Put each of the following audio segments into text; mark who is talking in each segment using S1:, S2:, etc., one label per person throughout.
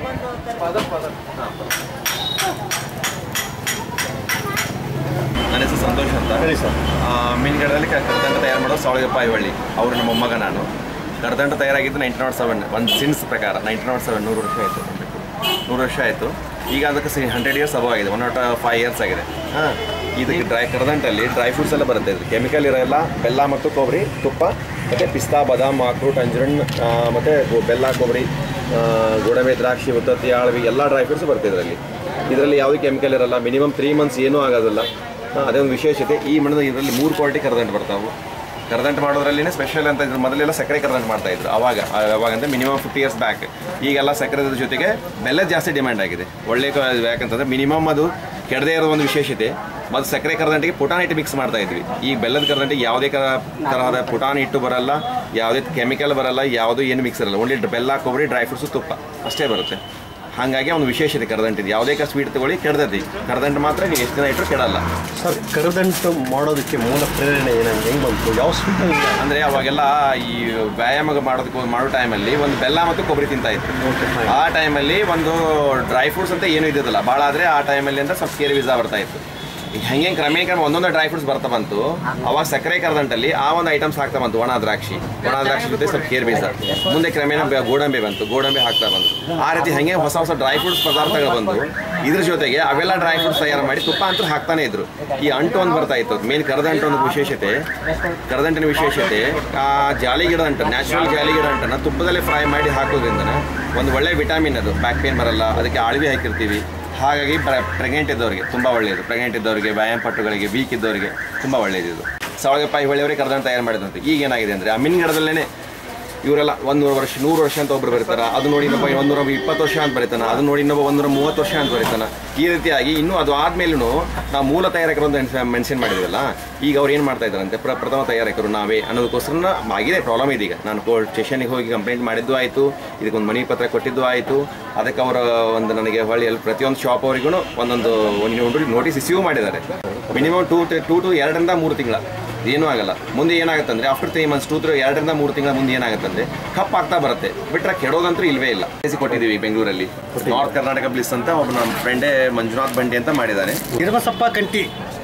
S1: ನನ್ನ ಹೆಸರು ಸಂತೋಷ್ ಅಂತ
S2: ಹೇಳಿ ಸರ್
S1: ಆ, ಮೀನುಗಾಡಲ್ಲಿ ಕ- ಕರದಂಟ ತಯಾರು ಮಾಡೋದು ಸಾವಳಗಪ್ಪ ಐವಳ್ಳಿ ಅವರು ನಮ್ಮ ಮೊಮ್ಮಗ ನಾನು ಕರದಂಟ ತಯಾರಾಗಿದ್ದು ನೈನ್ಟೀನ್ ನಾಟ್ ಸೆವೆನ್ ಒಂದು ಸಿನ್ಸ್ ಪ್ರಕಾರ ನೈನ್ಟೀನ್ ನಾಟ್ ಸೆವೆನ್ ನೂರು ವರ್ಷ ಆಯಿತು ನೂರು ವರ್ಷ ಆಯಿತು ಈಗ ಅದಕ್ಕೆ ಸಿ ಹಂಡ್ರೆಡ್ ಇಯರ್ಸ್ ಅಬವ್ ಆಗಿದೆ ಒನ್ ನಾಟ್ ಫೈವ್ ಇಯರ್ಸ್ ಆಗಿದೆ ಹಾಂ ಇದಕ್ಕೆ ಡ್ರೈ ಕರದಂಟಲ್ಲಿ ಡ್ರೈ ಫ್ರೂಟ್ಸ್ ಎಲ್ಲ ಬರುತ್ತೆ ಇದು ಕೆಮಿಕಲ್ ಇರೋಲ್ಲ ಬೆಲ್ಲ ಮತ್ತು ಕೊಬ್ಬರಿ ತುಪ್ಪ ಮತ್ತು ಪಿಸ್ತಾ ಬಾದಾಮ್ ಅಕ್ರೂಟ್ ಅಂಜರನ್ ಮತ್ತು ಬೆಲ್ಲ ಕೊಬ್ಬರಿ ಆ, ಗೋಡಂಬಿ ದ್ರಾಕ್ಷಿ ಉತ್ತತ್ತಿ ಆಳ್ವಿ ಎಲ್ಲ ಡ್ರೈ ಫ್ರೂಟ್ಸ್ ಬರುತ್ತೆ ಇದರಲ್ಲಿ ಇದರಲ್ಲಿ ಯಾವುದೇ ಕೆಮಿಕಲ್ ಇರಲ್ಲ ಮಿನಿಮಮ್ ತ್ರೀ ಮಂತ್ಸ್ ಏನೂ ಆಗೋದಿಲ್ಲ ಹಾ, ಅದೇ ಒಂದು ವಿಶೇಷತೆ ಈ ಮಣ್ಣು ಇದರಲ್ಲಿ ಮೂರು ಕ್ವಾಲಿಟಿ ಕರದಂಟು ಬರ್ತಾವೆ ಕರದಂಟು ಮಾಡೋದ್ರಲ್ಲಿನೇ ಸ್ಪೆಷಲ್ ಅಂತ ಇದ್ರು ಮೊದಲೆಲ್ಲ ಸಕ್ಕರೆ ಕರದಂಟು ಮಾಡ್ತಾ ಇದ್ರು ಅವಾಗ ಆ, ಅವಾಗ ಅಂದರೆ ಮಿನಿಮಮ್ ಫಿಫ್ಟಿ ಇಯರ್ಸ್ ಬ್ಯಾಕ್ ಈಗೆಲ್ಲ ಸಕ್ಕರೆದ ಜೊತೆಗೆ ಬೆಲ್ಲ ಜಾಸ್ತಿ ಡಿಮ್ಯಾಂಡ್ ಆಗಿದೆ ಒಳ್ಳೆ ಕ- ಯಾಕಂತಂದ್ರೆ ಮಿನಿಮಮ್ ಅದು ಕೆಡದೇ ಇರೋ ಒಂದು ವಿಶೇಷತೆ ಮತ್ತು ಸಕ್ಕರೆ ಕರದಂಟಿಗೆ ಪುಟಾನ್ ಹಿಟ್ಟು ಮಿಕ್ಸ್ ಮಾಡ್ತಾ ಇದ್ವಿ ಈ ಬೆಲ್ಲದ ಕರದಂಟಿಗೆ ಯಾವುದೇ ಕ ತರಹದ ಪುಟಾನ್ ಹಿಟ್ಟು ಬರಲ್ಲ ಯಾವುದೇ ಕೆಮಿಕಲ್ ಬರಲ್ಲ ಯಾವುದೂ ಏನು ಮಿಕ್ಸ್ ಇರಲ್ಲ ಓನ್ಲಿ ಬೆಲ್ಲ ಕೊಬ್ಬರಿ ಡ್ರೈ ಫ್ರೂಟ್ಸು ತುಪ್ಪ ಅಷ್ಟೇ ಬರುತ್ತೆ ಹಾಗಾಗಿ ಒಂದು ವಿಶೇಷತೆ ಕರದಂಟಿದ್ದು ಯಾವುದೇ ಕ ಸ್ವೀಟ್ ತಗೊಳ್ಳಿ ಕೆಡದೈತಿ ಕರದಂಟು ಮಾತ್ರ ನೀವು ಎಷ್ಟು ದಿನ ಇಟ್ಟರು ಕೆಡಲ್ಲ
S2: ಸರ್ ಕರದಂಟು ಮಾಡೋದಕ್ಕೆ ಮೂಲ ಪ್ರೇರಣೆ ಏನಾಗಿ ಹೆಂಗೆ ಬಂತು ಯಾವ ಸ್ವೀಟ್
S1: ಅಂದ್ರೆ ಅವಾಗೆಲ್ಲ ಈ ವ್ಯಾಯಾಮ ಮಾಡೋದಕ್ಕೆ ಮಾಡೋ ಟೈಮಲ್ಲಿ ಒಂದು ಬೆಲ್ಲ ಮತ್ತು ಕೊಬ್ಬರಿ ತಿಂತಾ ಇದ್ರು ಆ ಟೈಮಲ್ಲಿ ಒಂದು ಡ್ರೈ ಫ್ರೂಟ್ಸ್ ಅಂತ ಏನೂ ಇದ್ದಿದ್ದಿಲ್ಲ ಭಾಳ ಆದರೆ ಆ ಟೈಮಲ್ಲಿ ಅಂತ ಸ್ವಲ್ಪ ಕೇರಿ ವೀಸಾ ಬರ್ತಾ ಇತ್ತು ಈಗ ಹೆಂಗೆ ಕ್ರಮೇಣ ಕ್ರಮ ಒಂದೊಂದು ಡ್ರೈ ಫ್ರೂಟ್ಸ್ ಬರ್ತಾ ಬಂತು ಅವಾಗ ಸಕ್ಕರೆ ಕರದಂಟಲ್ಲಿ ಆ ಒಂದು ಐಟಮ್ಸ್ ಹಾಕ್ತಾ ಬಂತು ಒಣ ದ್ರಾಕ್ಷಿ ಒಣ ದ್ರಾಕ್ಷಿ ಜೊತೆ ಸ್ವಲ್ಪ ಕೇರ್ ಬೀಜ ಮುಂದೆ ಕ್ರಮೇಣ ಬೆ- ಗೋಡಂಬಿ ಬಂತು ಗೋಡಂಬಿ ಹಾಕ್ತಾ ಬಂತು ಆ ರೀತಿ ಹಂಗೆ ಹೊಸ ಹೊಸ ಡ್ರೈ ಫ್ರೂಟ್ಸ್ ಪದಾರ್ಥಗಳು ಬಂದು ಇದ್ರ ಜೊತೆಗೆ ಅವೆಲ್ಲ ಡ್ರೈ ಫ್ರೂಟ್ಸ್ ತಯಾರು ಮಾಡಿ ತುಪ್ಪ ಅಂತೂ ಹಾಕ್ತಾನೆ ಇದ್ರು ಈ ಅಂಟು ಒಂದು ಬರ್ತಾ ಇತ್ತು ಮೇನ್ ಕರದಂಟು ಒಂದು ವಿಶೇಷತೆ ಕರದಂಟಿನ ವಿಶೇಷತೆ ಆ ಜಾಲಿ ಗಿಡ ಅಂಟ ನ್ಯಾಚುರಲ್ ಜಾಲಿ ಗಿಡ ಅಂಟನ್ನ ತುಪ್ಪದಲ್ಲಿ ಫ್ರೈ ಮಾಡಿ ಹಾಕೋದ್ರಿಂದ ಒಂದು ಒಳ್ಳೆ ವಿಟಾಮಿನ್ ಅದು ಬ್ಯಾಕ್ ಪೇನ್ ಬರಲ್ಲ ಅದಕ್ಕೆ ಆಳ್ವಿ ಹಾಕಿರ್ತೀವಿ ಹಾಗಾಗಿ ಪ್ರೆಗ್ನೆಂಟ್ ಇದ್ದವರಿಗೆ ತುಂಬ ಒಳ್ಳೆಯದು ಪ್ರೆಗ್ನೆಂಟ್ ಇದ್ದವರಿಗೆ ವ್ಯಾಯಾಮ ಪಟ್ಟುಗಳಿಗೆ ವೀಕ್ ಇದ್ದವರಿಗೆ ತುಂಬ ಒಳ್ಳೆಯದು ಇದು ಸಾವಿರಪಾಯಿ ಹೊಳೆಯವರಿಗೆ ಕರದಂಟ ತಯಾರು ಮಾಡಿದಂತೆ ಈಗ ಏನಾಗಿದೆ ಅಂದರೆ ಆ ಮಿನ್ ಗಿಡದಲ್ಲೇ ಇವರೆಲ್ಲ ಒಂದು ನೂರು ವರ್ಷ ನೂರು ವರ್ಷ ಅಂತ ಒಬ್ರು ಬರೀತಾರ ಅದು ನೋಡಿ ಇನ್ನೊಬ್ಬ ಒಂದು ನೂರ ಇಪ್ಪತ್ತು ವರ್ಷ ಅಂತ ಬರೀತಾನ ಅದು ನೋಡಿ ಇನ್ನೊಬ್ಬ ಒಂದು ನೂರ ಮೂವತ್ತು ವರ್ಷ ಅಂತ ಬರೀತಾನ ಈ ರೀತಿಯಾಗಿ ಇನ್ನೂ ಅದು ಆದ್ಮೇಲೂ ನಾವು ಮೂಲ ತಯಾರಕರು ಅಂತ ಮೆನ್ಷನ್ ಮಾಡಿದ್ವಲ್ಲ ಈಗ ಅವ್ರು ಏನು ಮಾಡ್ತಾ ಇದ್ದಾರಂತೆ ಪ್ರ ಪ್ರಥಮ ತಯಾರಕರು ನಾವೇ ಅನ್ನೋದಕ್ಕೋಸ್ಕರ ಆಗಿದೆ ಪ್ರಾಬ್ಲಮ್ ಇದೀಗ ನಾನು ಕೋರ್ಟ್ ಸ್ಟೇಷನಿಗೆ ಹೋಗಿ ಕಂಪ್ಲೇಂಟ್ ಮಾಡಿದ್ದು ಆಯಿತು ಇದಕ್ಕೊಂದು ಮನಿ ಪತ್ರ ಕೊಟ್ಟಿದ್ದು ಆಯಿತು ಅದಕ್ಕೆ ಅವರ ಒಂದು ನನಗೆ ಹೊಳ್ಳಿ ಅಲ್ಲಿ ಪ್ರತಿಯೊಂದು ಶಾಪ್ ಅವರಿಗೂ ಒಂದೊಂದು ಒಂದು ನೋಟಿಸ್ ಇಸ್ಯೂ ಮಾಡಿದ್ದಾರೆ ಮಿನಿಮಮ್ ಟೂ ಟೂ ಟು ಎರಡರಿಂದ ಮೂರು ತಿಂಗಳ ಏನೂ ಆಗಲ್ಲ ಮುಂದೆ ಏನಾಗುತ್ತಂದ್ರೆ after three months two three ಎರಡರಿಂದ ಮೂರು ತಿಂಗಳ ಮುಂದೆ ಏನಾಗುತ್ತಂದ್ರೆ ಕಪ್ ಆಗ್ತಾ ಬರುತ್ತೆ ಬಿಟ್ರೆ ಕೆಡೋದಂತೂ ಇಲ್ವೇ ಇಲ್ಲ ಬೇಸಿ ಕೊಟ್ಟಿದ್ದೀವಿ ಬೆಂಗಳೂರಲ್ಲಿ ನಾರ್ತ್ ಕರ್ನಾಟಕ ಬ್ಲಿಸ್ ಅಂತ ಒಬ್ಬ ನಮ್ಮ ಫ್ರೆಂಡೇ ಮಂಜುನಾಥ್ ಬಂಡಿ ಅಂತ ಮಾಡಿದ್ದಾನೆ
S3: ಇರುವಸಪ್ಪ ಕಂಟಿ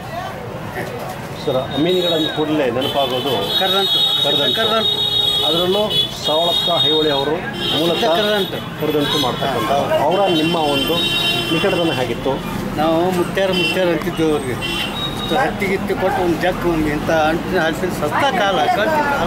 S2: ಸರ್ ಅಮೀನುಗಳನ್ನು ಕೂಡಲೇ ನೆನಪಾಗೋದು
S3: ಕರ್ದಂಟು
S2: ಕರದಂಟು.
S3: ಕರ್ದಂಟು
S2: ಅದರಲ್ಲೂ ಸವಳಪ್ಪ ಹೈಹೊಳಿ ಅವರು ಮೂಲತಃ
S3: ಕರದಂಟು.
S2: ಕರದಂಟು ಮಾಡ್ತಕ್ಕಂಥ ಅವರ ನಿಮ್ಮ ಒಂದು ನಿಕಟತನ ಹೇಗಿತ್ತು
S3: ನಾವು ಮುತ್ಯಾರ ಮುತ್ಯಾರ ಅಂತಿದ್ದೆವು ಅವ್ರಿಗೆ ಇಷ್ಟು ಹತ್ತಿ ಗಿತ್ತಿ ಕೊಟ್ಟು ಒಂದು ಜಗ್ ಒಂದು ಇಂಥ ಅಂಟಿನ ಹಸಿನ ಸತ್ತ ಕಾಲ ಕಳ್ತಿ ಕಾಲ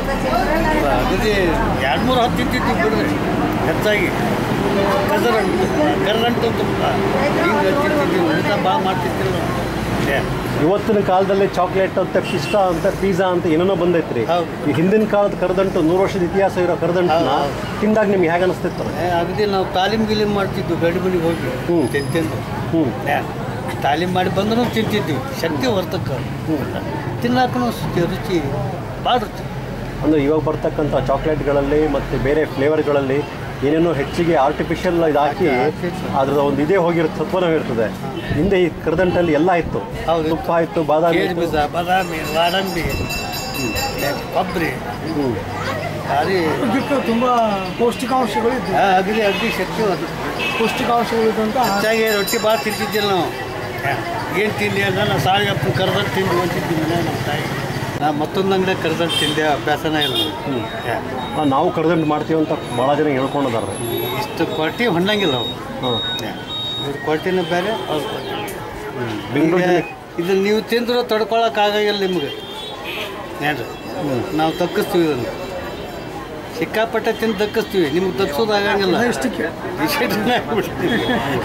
S3: ಅಗದಿ ಎರಡು ಮೂರು ಹತ್ತು ತಿಂತಿದ್ವಿ ಬಿಡ್ರಿ ಹೆಚ್ಚಾಗಿ ಕದರಂಟು ಕರ್ರಂಟು ತುಪ್ಪ ಹಿಂಗೆ ತಿಂತಿದ್ವಿ ಊಟ ಭಾಳ ಮಾಡ್ತಿದ್ದಿಲ್ಲ ಏ,
S2: ಇವತ್ತಿನ ಕಾಲದಲ್ಲಿ ಚಾಕ್ಲೇಟ್ ಅಂತ ಪಿಸ್ತಾ ಅಂತ ಪಿಜ್ಜಾ ಅಂತ ಏನೇನೋ ಬಂದೈತ್ರಿ
S3: ಹೌದು.
S2: ಈ ಹಿಂದಿನ ಕಾಲದ ಕರದಂಟು ನೂರು ವರ್ಷದ ಇತಿಹಾಸ ಇರೋ ಕರದಂಟನ್ನ
S3: ಹೌದು, ಹೌದು.
S2: ತಿಂದಾಗ ನಿಮ್ಗೆ ಹೇಗೆ ಅನಿಸ್ತಿತ್ತು
S3: ಏ, ಅಗದಿ ನಾವು ತಾಲೀಮ್ ಗಿಲೀಮ್ ಮಾಡ್ತಿದ್ವಿ ಗಡಿ ಮನೆಗೆ ಹೋಗಿ
S2: ಹ್ಞೂ.
S3: ತಿಂದು ತಿಂದು
S2: ಹ್ಞೂ
S3: ಏ, ತಾಲೀಮ್ ಮಾಡಿ ಬಂದರೂ ತಿಂತಿದ್ವಿ ಶಕ್ತಿ ಹೊರ್ತಕ್ಕ ತಿನ್ನಕ್ಕೂ ರುಚಿ ಭಾಳ ರುಚಿ
S2: ಅಂದರೆ ಇವಾಗ ಬರ್ತಕ್ಕಂಥ ಚಾಕ್ಲೇಟ್ಗಳಲ್ಲಿ ಮತ್ತು ಬೇರೆ ಫ್ಲೇವರ್ಗಳಲ್ಲಿ ಏನೇನೋ ಹೆಚ್ಚಿಗೆ ಆರ್ಟಿಫಿಷಿಯಲ್ ಇದು ಹಾಕಿ ಅದರ ಒಂದು ಇದೇ ಹೋಗಿರುತ್ತೆ ಸತ್ವನೂ ಇರ್ತದೆ ಹಿಂದೆ ಈ ಕರದಂಟಲ್ಲಿ ಎಲ್ಲ ಇತ್ತು
S3: ಹೌದು.
S2: ತುಪ್ಪ ಇತ್ತು ಬಾದಾಮಿ
S3: ಕೇಳಿ
S2: ಇತ್ತು.
S3: ಬೀಜ ಬಾದಾಮಿ ಗೋಡಂಬಿ ಏ, ಕೊಬ್ಬರಿ
S2: ಹ್ಞೂ
S3: ಭಾರಿ
S4: ಇದಕ್ಕೆ ತುಂಬ ಪೌಷ್ಟಿಕಾಂಶಗಳು ಇದ್ದು
S3: ಆ, ಅಗದಿ ಅಗದಿ ಶಕ್ತಿ ಅದು
S4: ಪೌಷ್ಟಿಕಾಂಶಗಳು ಇದ್ದಂತ
S3: ಹೆಚ್ಚಾಗಿ ರೊಟ್ಟಿ ಭಾಳ ತಿಂತಿದ್ದಿಲ್ಲ ನಾವು ಏನು ತಿಂಡಿ ಅಂದ್ರೆ ನಾವು ಸಾಳಿಗಪ್ಪನ ಕರ್ದಂಟು ತಿಂದು ಅಂತಿದ್ವಿ ಮನೆ ನಮ್ಮ ತಾಯಿ ನಾ ಮತ್ತೊಂದು ಅಂಗಡಿ ಕರ್ದಂಟು ತಿಂದೆ ಅಭ್ಯಾಸನೇ ಇಲ್ಲ
S2: ಹ್ಞೂ
S3: ನಮ್ಗೆ. ಏ,
S2: ನಾವು ಕರದಂಟು ಮಾಡ್ತೀವಿ ಅಂತ ಭಾಳ ಜನ ಹೇಳ್ಕೊಂಡಿದ್ದಾರೆ
S3: ಇಷ್ಟು ಕ್ವಾಲಿಟಿ ಹೊಂಡಂಗಿಲ್ಲ ಅವು
S2: ಹಾಂ
S3: ಇವ್ರ ಕ್ವಾಲಿಟಿನೂ ಬೇರೆ ಅವ್ರ ಕ್ವಾಲಿಟಿ
S2: ಬೆಂಗಳೂರು
S3: ಈಗ ಇದನ್ನ ನೀವು ತಿಂದ್ರೆ ತಡ್ಕೊಳಕ್ಕಾಗಿಲ್ಲ ನಿಮ್ಗೆ ಏನ್ರಿ ನಾವು ತಕ್ಕಿಸ್ತೀವಿ ಇದನ್ನು ಸಿಕ್ಕಾಪಟ್ಟೆ ತಿಂದು ತಕ್ಕಿಸ್ತೀವಿ ನಿಮ್ಗೆ ತಗ್ಸೋದು ಆಗಂಗಿಲ್ಲ
S4: ಇಷ್ಟಕ್ಕೆ
S3: ಇಷ್ಟನೇ ಆಗ್ಬಿಡ್ತೀವಿ.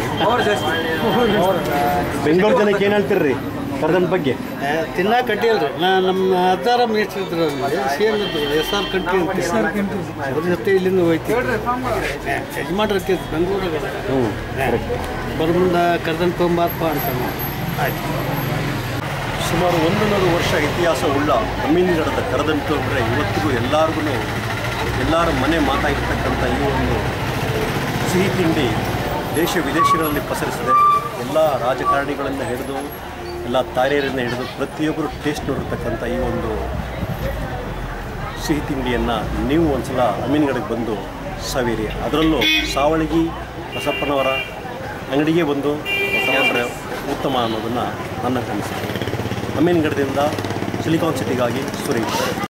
S2: ಬೆಂಗಳೂರು ಜನಕ್ಕೆ ಏನು ಹೇಳ್ತೀರಿ ಕರದಂಟು ಬಗ್ಗೆ
S3: ಏ, ತಿನ್ನಾಕ ಕಟ್ಟಿಲ್ರಿ ನಾ ನಮ್ಮ ಹತ್ತಾರ ಮೇಯಿಸಿದ್ರು ಸೇಮ್ ಇದ್ದು ಎಸ್ ಆರ್ ಕಂಟ್ರಿ ಅಂತ
S4: ಎಸ್ ಆರ್ ಕಂಟ್ರಿ.
S3: ಅದ್ರ ಜೊತೆ ಇಲ್ಲಿಂದ ಹೋಯ್ತೀವಿ ಏ, ಯಜಮಾನ್ರು ಇರ್ತಿದ್ರು ಬೆಂಗಳೂರಾಗ
S2: ಹ್ಞೂ
S3: ಬರ್ಮುಂದ ಕರ್ದಂಟು ತೊಂಬಾರಪ್ಪ ಅಂತ ನಾವು. ಆಯ್ತು
S2: ಸುಮಾರು ಒಂದು ನೂರು ವರ್ಷ ಇತಿಹಾಸ ಉಳ್ಳ ಅಮೀನ್ಗಡದ ಕರದಂಟು ಅಂದರೆ ಇವತ್ತಿಗೂ ಎಲ್ಲರಿಗೂ ಎಲ್ಲರ ಮನೆ ಮಾತಾಗಿರ್ತಕ್ಕಂಥ ಈ ಒಂದು ಸಿಹಿ ತಿಂಡಿ ದೇಶ ವಿದೇಶಗಳಲ್ಲಿ ಪಸರಿಸಿದೆ ಎಲ್ಲ ರಾಜಕಾರಣಿಗಳಿಂದ ಹಿಡಿದು ಎಲ್ಲ ತಾರೆಯರಿಂದ ಹಿಡಿದು ಪ್ರತಿಯೊಬ್ಬರು ಟೇಸ್ಟ್ ನೋಡಿರ್ತಕ್ಕಂಥ ಈ ಒಂದು ಸಿಹಿ ತಿಂಡಿಯನ್ನು ನೀವು ಒಂದ್ಸಲ ಅಮೀನ್ಗಡಕ್ಕೆ ಬಂದು ಸವೇರಿ ಅದರಲ್ಲೂ ಸಾವಳಗಿ ಬಸಪ್ಪನವರ ಅಂಗಡಿಗೆ ಬಂದು ತಗೊಂಡ್ರೆ ಉತ್ತಮ ಅನ್ನೋದನ್ನು ನನ್ನ ಅನಿಸಿಕೆ ಅಮೀನ್ಗಢದಿಂದ ಸಿಲಿಕಾನ್ ಸಿಟಿಗಾಗಿ ಸುರೇಶ್